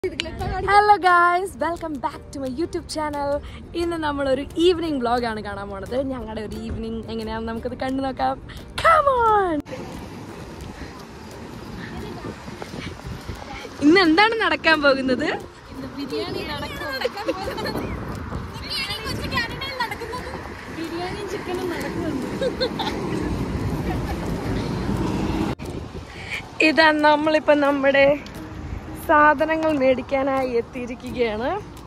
Hello guys welcome back to my YouTube channel ഇന്ന് നമ്മളൊരു evening വ്ളോഗാണ് കാണാൻ പോണത് ഞങ്ങളുടെ ഒരു ഈവനിങ് എങ്ങനെയാണെന്ന് നമുക്കത് കണ്ടു നോക്കാം കമോൺ ഇന്ന് എന്താണ് നടക്കാൻ പോകുന്നത് ഇതാ നമ്മളിപ്പോ നമ്മുടെ സാധനങ്ങൾ മേടിക്കാനായി എത്തിയിരിക്കുകയാണ്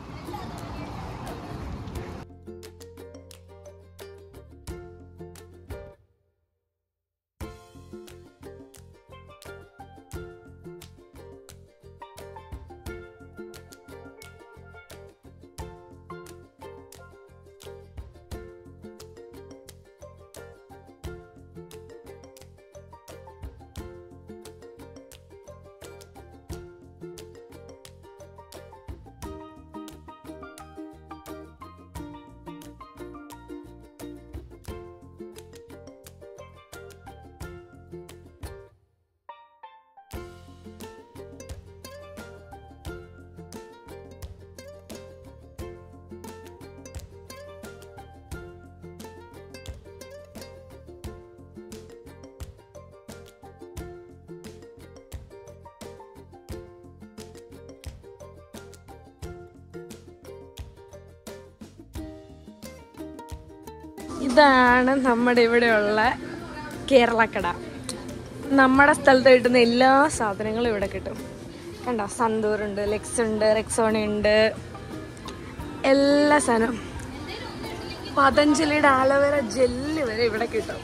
ഇതാണ് നമ്മുടെ ഇവിടെയുള്ള കേരളക്കട നമ്മുടെ സ്ഥലത്ത് കിട്ടുന്ന എല്ലാ സാധനങ്ങളും ഇവിടെ കിട്ടും കണ്ടോ സന്തൂർ ഉണ്ട് ലെക്സ് ഉണ്ട് റെക്സോണി ഉണ്ട് എല്ലാ സാധനവും പതഞ്ജലിയുടെ ആലോവേര ജെല്ല് വരെ ഇവിടെ കിട്ടും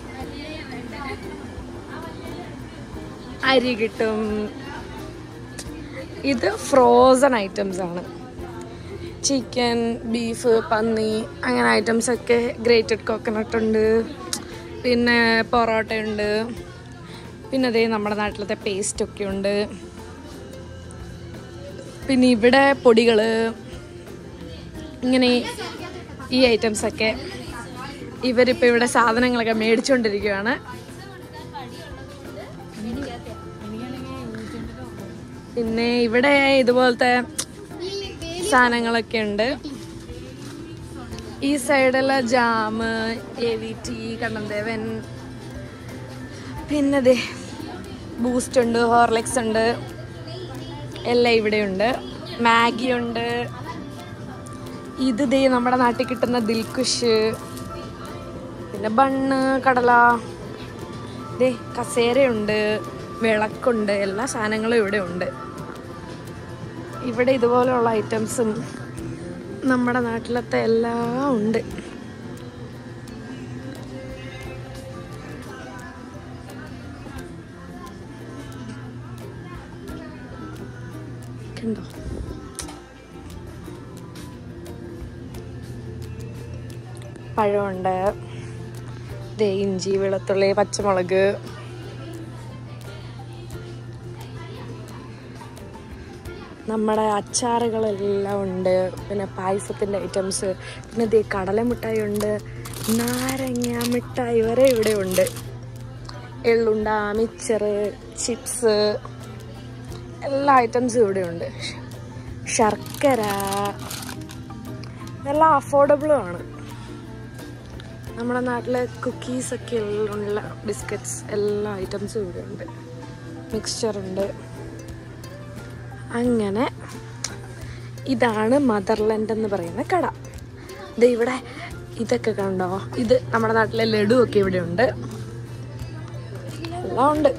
അരി കിട്ടും ഇത് ഫ്രോസൺ ഐറ്റംസ് ആണ് ചിക്കൻ ബീഫ് പന്നി അങ്ങനെ ഐറ്റംസ് ഒക്കെ ഗ്രേറ്റഡ് കോക്കനട്ട് ഉണ്ട് പിന്നെ പൊറോട്ട ഉണ്ട് പിന്നെ അതേ നമ്മുടെ നാട്ടിലത്തെ പേസ്റ്റ് ഒക്കെ ഉണ്ട് പിന്നെ ഇവിടെ പൊടികൾ ഇങ്ങനെ ഈ ഐറ്റംസ് ഒക്കെ ഇവരിപ്പോൾ ഇവിടെ സാധനങ്ങളൊക്കെ മേടിച്ചുകൊണ്ടിരിക്കുകയാണ് പിന്നെ ഇവിടെ ഇതുപോലത്തെ സാധനങ്ങളൊക്കെ ഉണ്ട് ഈ സൈഡുള്ള jam A V T Kannan Devan പിന്നെ ദേ ബൂസ്റ്റ് ഉണ്ട് ഹോർലിക്സ് ഉണ്ട് എല്ലാം ഇവിടെ ഉണ്ട് മാഗി ഉണ്ട് ഇത് ദേ നമ്മുടെ നാട്ടിൽ കിട്ടുന്ന ദിൽക്കുഷ് പിന്നെ ബണ്ണ് കടല ദേ കസേരയുണ്ട് വിളക്കുണ്ട് എല്ലാ സാധനങ്ങളും ഇവിടെ ഉണ്ട് ഇവിടെ ഇതുപോലെയുള്ള ഐറ്റംസും നമ്മുടെ നാട്ടിലത്തെ എല്ലാം ഉണ്ട് കണ്ടോ പഴമുണ്ട് ദേ ഇഞ്ചി വെളുത്തുള്ളി പച്ചമുളക് നമ്മുടെ അച്ചാറുകളെല്ലാം ഉണ്ട് പിന്നെ പായസത്തിൻ്റെ ഐറ്റംസ് പിന്നെ ദേ കടലമിഠായി ഉണ്ട് നാരങ്ങ മിഠായി വരെ ഇവിടെ ഉണ്ട് എള്ളുണ്ട മിച്ചർ ചിപ്സ് എല്ലാ ഐറ്റംസും ഇവിടെ ഉണ്ട് ശർക്കര എല്ലാം അഫോർഡബിളും ആണ് നമ്മുടെ നാട്ടിലെ കുക്കീസൊക്കെ ഉള്ള ബിസ്ക്കറ്റ്സ് എല്ലാ ഐറ്റംസും ഇവിടെ ഉണ്ട് മിക്സ്ചർ ഉണ്ട് അങ്ങനെ ഇതാണ് മദർലൻഡ് എന്ന് പറയുന്ന കട ഇത് ഇവിടെ ഇതൊക്കെ കണ്ടോ ഇത് നമ്മുടെ നാട്ടിലെ ലഡു ഒക്കെ ഇവിടെ ഉണ്ട് എല്ലാം ഉണ്ട്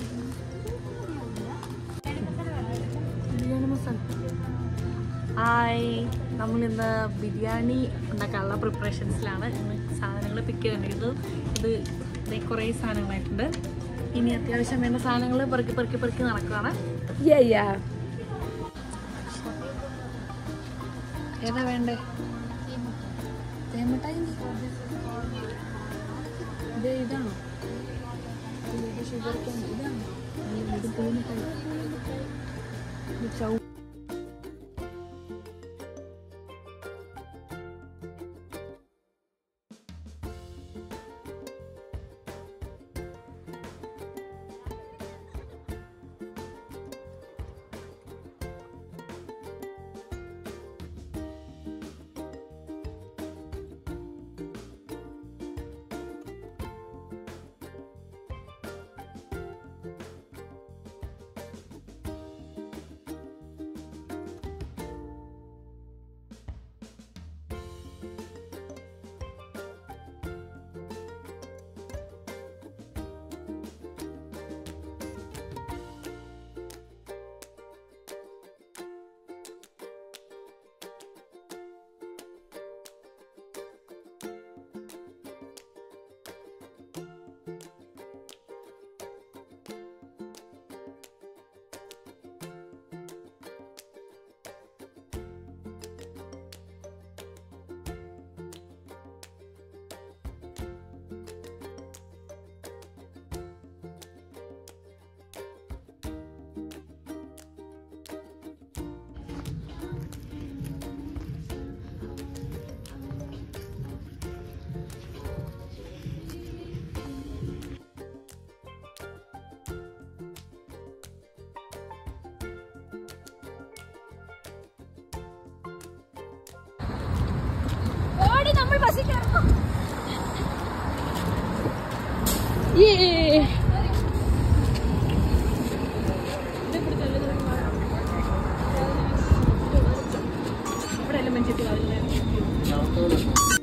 ഹായ് നമ്മളിന്ന് ബിരിയാണി ഉണ്ടാക്കാനുള്ള പ്രിപ്പറേഷൻസിലാണ് സാധനങ്ങൾ പിക്ക് ചെയ്തിരിക്കുന്നത് ഇത് ദേ കുറേ സാധനങ്ങളായിട്ടുണ്ട് ഇനി അത്യാവശ്യം വേണ്ട സാധനങ്ങൾ പെറുക്കി പെറുക്കി പെറുക്കി നടക്കുകയാണ് Yeah, yeah. ഏതാ വേണ്ടേ തേമിട്ടായി ഇത് ഇതാണോ ഇത് ഷുഗർ ക്യാൻ ഇതാണോ അല്ല, ഇത് തേമിട്ടായി ഇത് ചൗ ബസ്സിൽ കയറണം ഏ ഇവിടെ എല്ലാം മഞ്ചേരി കാവിലെ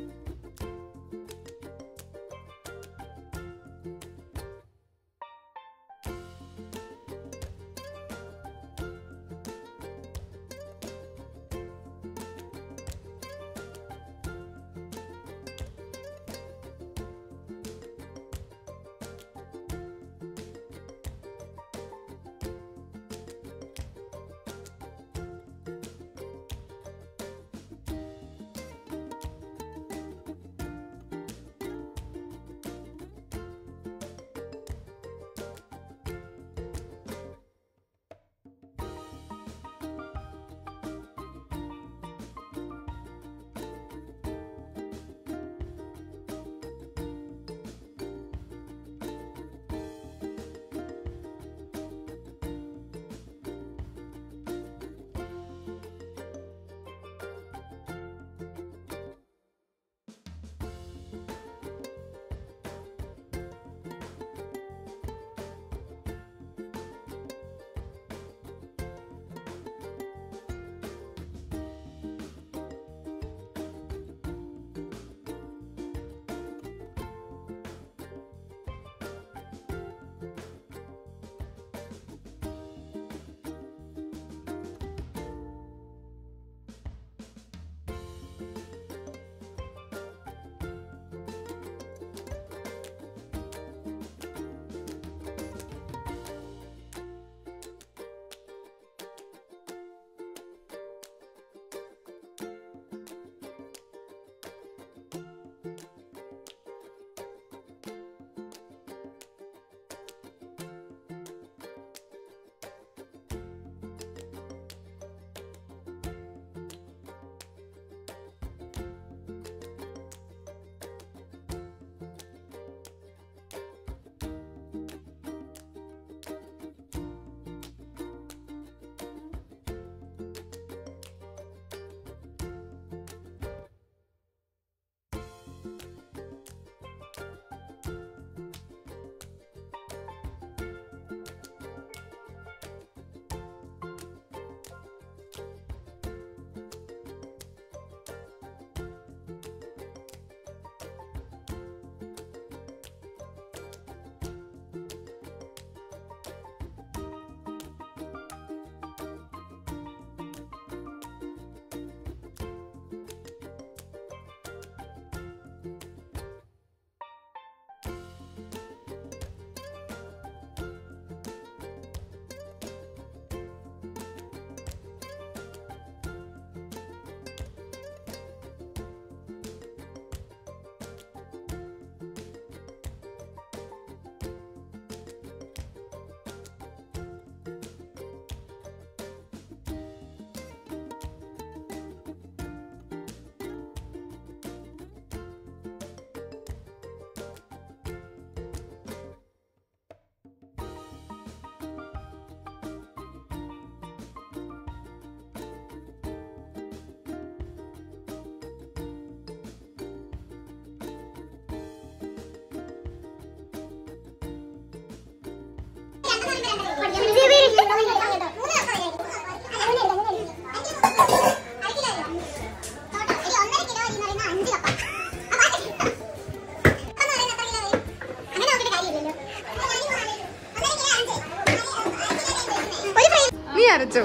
നീ അരച്ചോ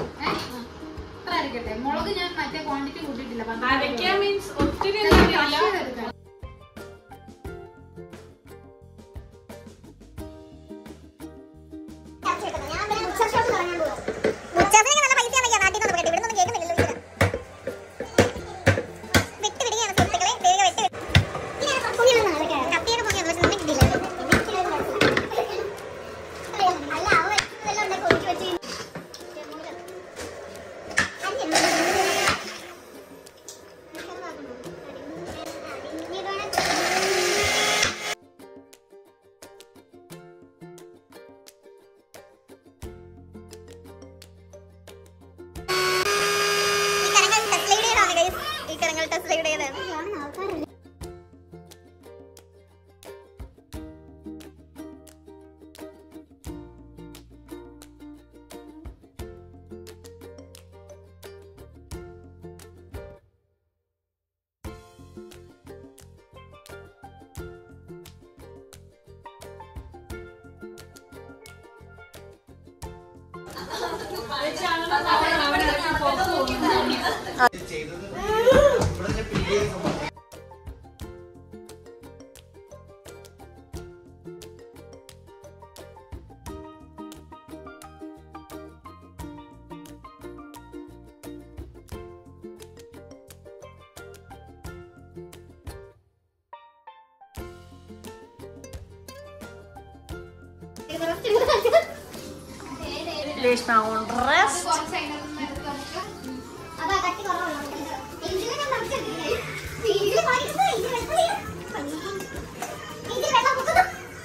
മുളക് ഞാൻ മറ്റേ ക്വാണ്ടിറ്റി കൂട്ടിയിട്ടില്ല അരയ്ക്കാൻ മീൻസ് ഒത്തിരി ഒന്നുമില്ല. അല്ല രേഷ്മ ഓൺ റെസ്റ്റ് അതാ കട്ടി കുറവുള്ളൂ ഇതിന് ഞാൻ മറിച്ചിട്ടില്ലേ ഇതിൽ മറിച്ചത് ഇതിൽ വെള്ളം ഇതിൽ വെള്ളം കുത്തുന്നു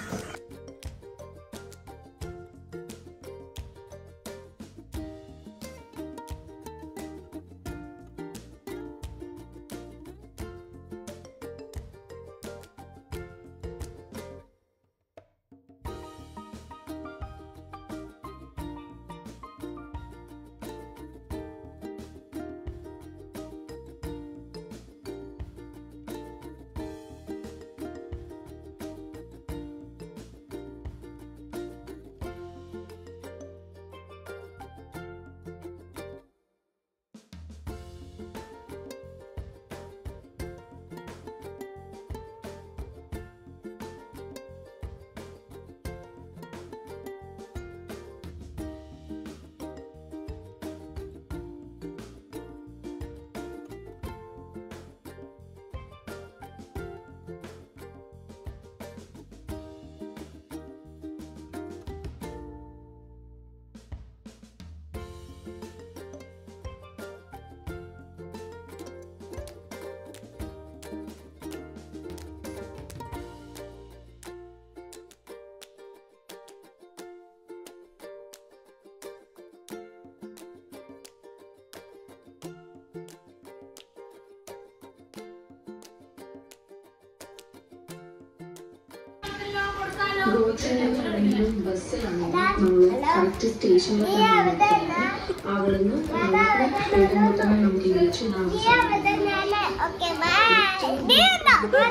ഗോത്രയാണെങ്കിലും ബസ്സിലാണെങ്കിലും നമ്മൾ കറക്റ്റ് സ്റ്റേഷനിൽ തന്നെ അവിടുന്ന് നമുക്ക് പോകുമ്പോൾ തന്നെ നമുക്ക് English okay bye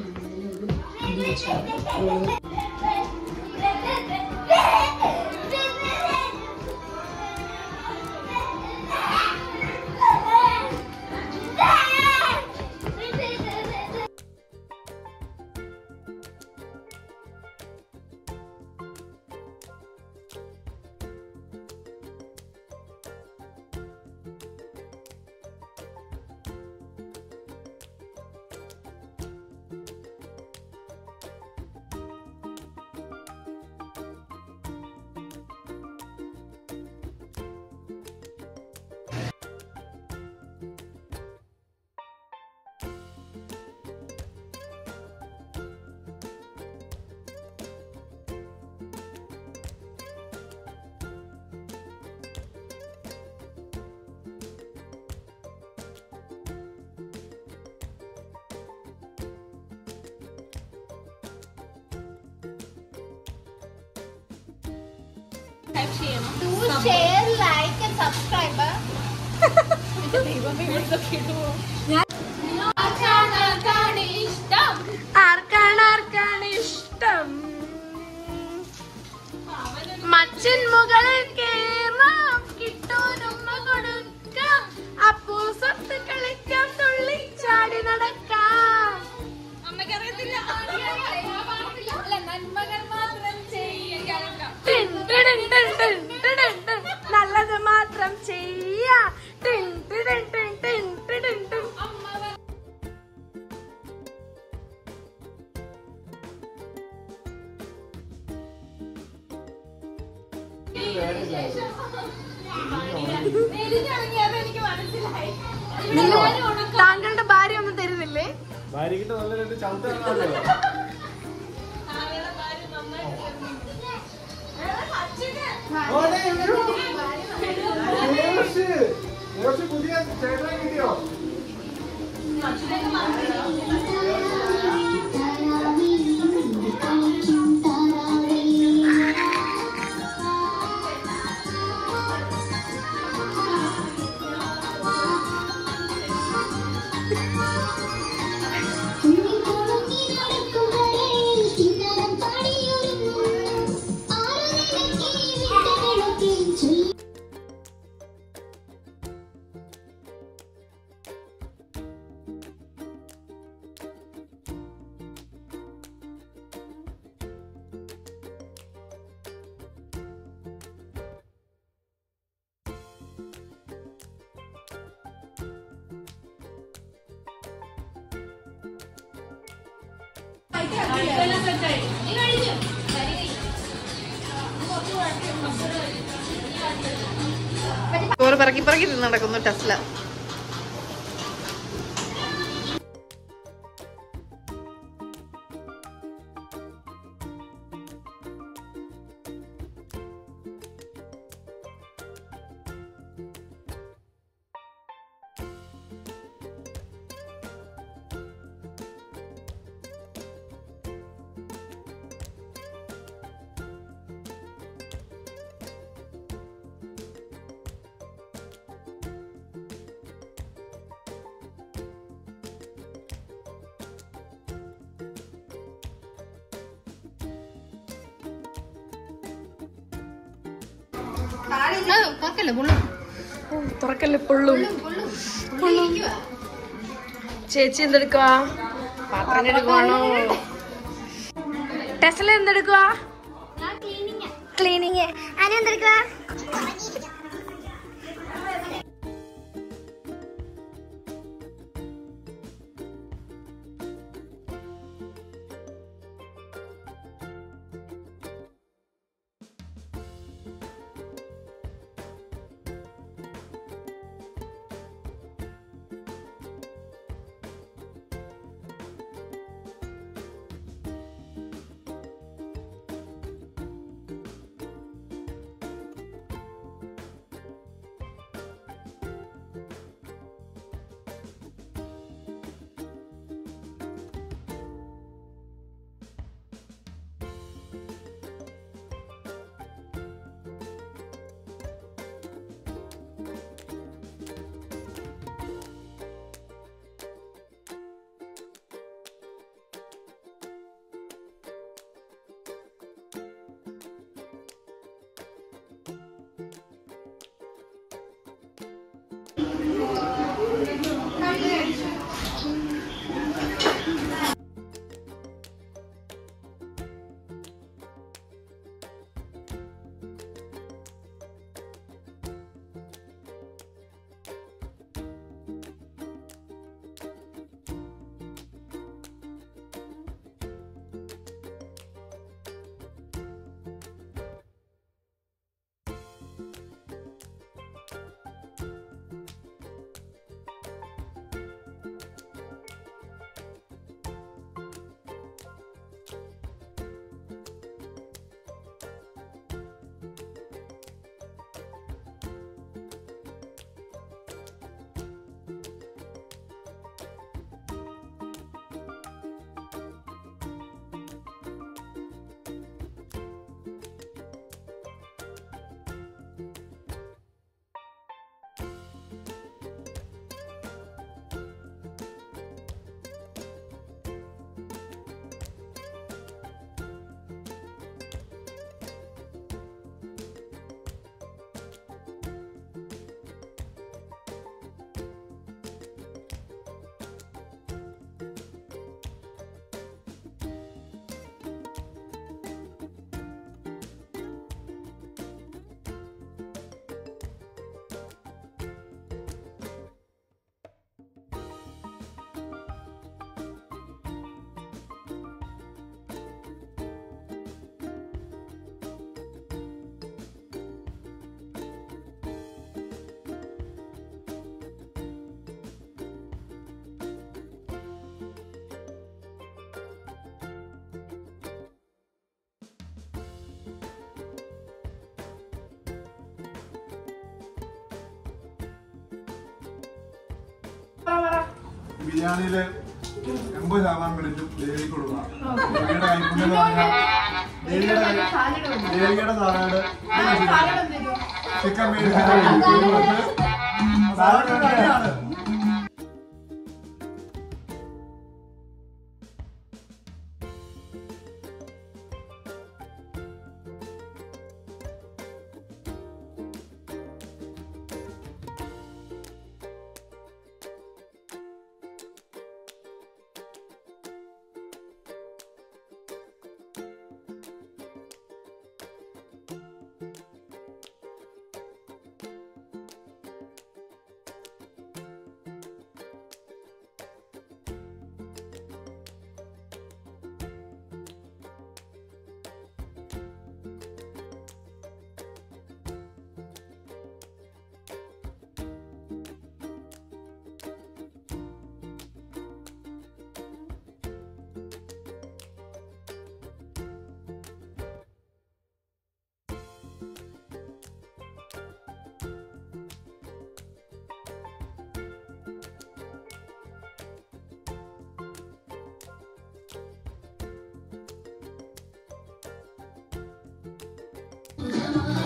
share like and subscribe ആർക്കാണ് ആർക്കാണ് ഇഷ്ടം മച്ചൻ മുകളിൽ കേറാം കിട്ടോനുമ്മ കൊടുക്കാം അപ്പോ സത്ത് കളിക്കാം തുള്ളി ചാടി നടക്കാം ടിൻ ടിടിൻ ടിൻ ടിൻ ടിടിൻ ടിൻ. നല്ലത് മാത്രം ചെയ്യാ ടിൻ ടിടിൻ ടിൻ ടിൻ ടിടിൻ ടിൻ. നിങ്ങൾ താങ്കളുടെ ഭാര്യ ഒന്നും തരുന്നില്ലേ ഭാര്യക്കിട്ട് നല്ല രണ്ട് ചവിട്ടാണല്ലോ പുതിയ ചേട്ടനെ കിട്ടിയോ ചൊല്ലി ചോറ് പറക്കി പറക്കി തിന്ന് നടക്കുന്നു ടെസ്ല ഓ, തുറക്കല്ലേ പൊള്ളും പൊള്ളും ചേച്ചി എന്തെടുക്കുവാ പാത്രം എടുക്കുവാണോ ടെസ്ല എന്തെടുക്കുവാ ക്ലീനിങ് അതിനെന്തെടുക്കുക ബിരിയാണിയില് എൺപത് ശതമാനം ക്രെഡിറ്റും ദേവിക്ക് കൊടുക്കണം ദേവിയുടെ കൈപ്പുണ്യം എന്ന് പറഞ്ഞാൽ ദേവിയുടെ കൈ- ദേവിയുടെ സാലഡ് ചിക്കൻ ബീഫ് സാലഡ് തന്നെയാണ്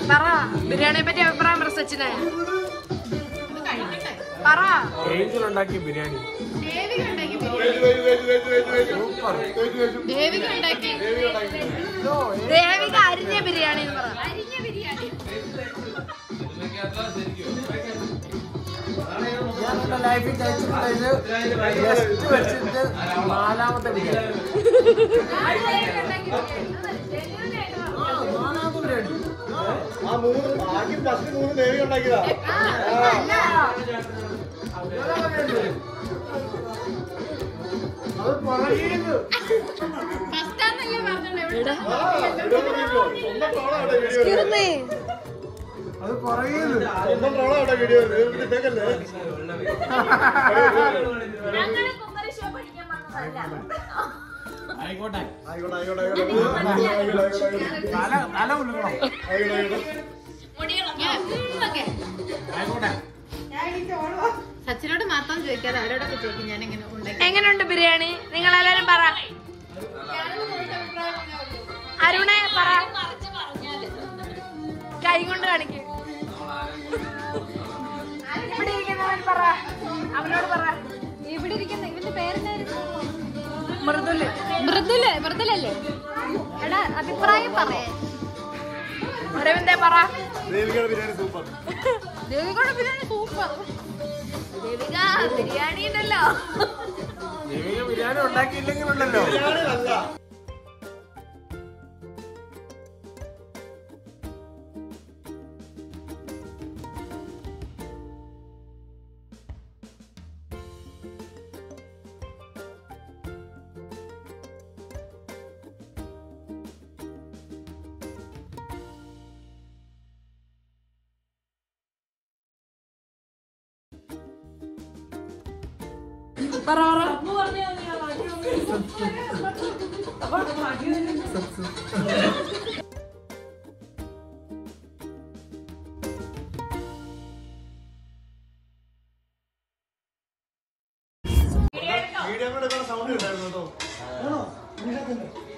പറ ബിരിയാണിയെ പറ്റി അഭിപ്രായം പറ സച്ചിനെ പറ ഏഞ്ചൽ ഉണ്ടാക്കിയ ബിരിയാണി ദേവിക അരിഞ്ഞ ബിരിയാണി എന്ന് പറ ഞാൻ എന്റെ ലൈഫിൽ കഴിച്ചിട്ടുള്ളത് ജസ്റ്റ് വെച്ചിട്ട് നാലാമത്തെ ബിരിയാണി ആ, നാലാമത്തെ ബിരിയാണി ആ മൂന്ന് ആദ്യം ഫസ്റ്റ് മൂന്ന് ദേവി ഉണ്ടാക്കിയതാ അത് പുറകേന്ന് സ്വന്തം ട്രോളാ അവിടെ വീഡിയോ അത് പുറകേന്ന് സ്വന്തം ട്രോളാ അവിടെ വീഡിയോ ഇട്ടേക്കല്ലേ ആയിക്കോട്ടെ ആയിക്കോട്ടെ ആയിക്കോട്ടെ ആയിക്കോട്ടെ ആയിക്കോട്ടെ ആയിക്കോട്ടെ തല തല ഉള്ളിക്കണം ആയിക്കോട്ടെ സച്ചിനോട് മാത്രം ചോദിക്കാതെ അവരോടൊക്കെ ചോദിക്കും ഞാൻ എങ്ങനെ ഉണ്ടാക്കി എങ്ങനെയുണ്ട് ബിരിയാണി നിങ്ങൾ എല്ലാരും പറ അരുണെ പറ കൈ കൊണ്ട് കാണിക്ക് ഇവിടെ ഇരിക്കുന്നവൻ പറ അവനോട് പറ ഇവിടെ ഇരിക്കുന്ന ഇവന്റെ പേരെന്തായിരുന്നു മൃദുല് മൃദുല് മൃദുലല്ലേ എടാ അഭിപ്രായം പറയേ അരവിന്ദേ പറ ദേവികയുടെ ബിരിയാണി സൂപ്പർ ദേവികോട് ബിരിയാണി സൂപ്പർ ദേവിക ബിരിയാണി ഉണ്ടല്ലോ ദേവിക ബിരിയാണി ഉണ്ടാക്കിയില്ലെങ്കിലുണ്ടല്ലോ ബിരിയാണിയല്ല പറ പറ വീഡിയോ കൂടെ സൗണ്ട് ഉണ്ടായിരുന്നു കേട്ടോ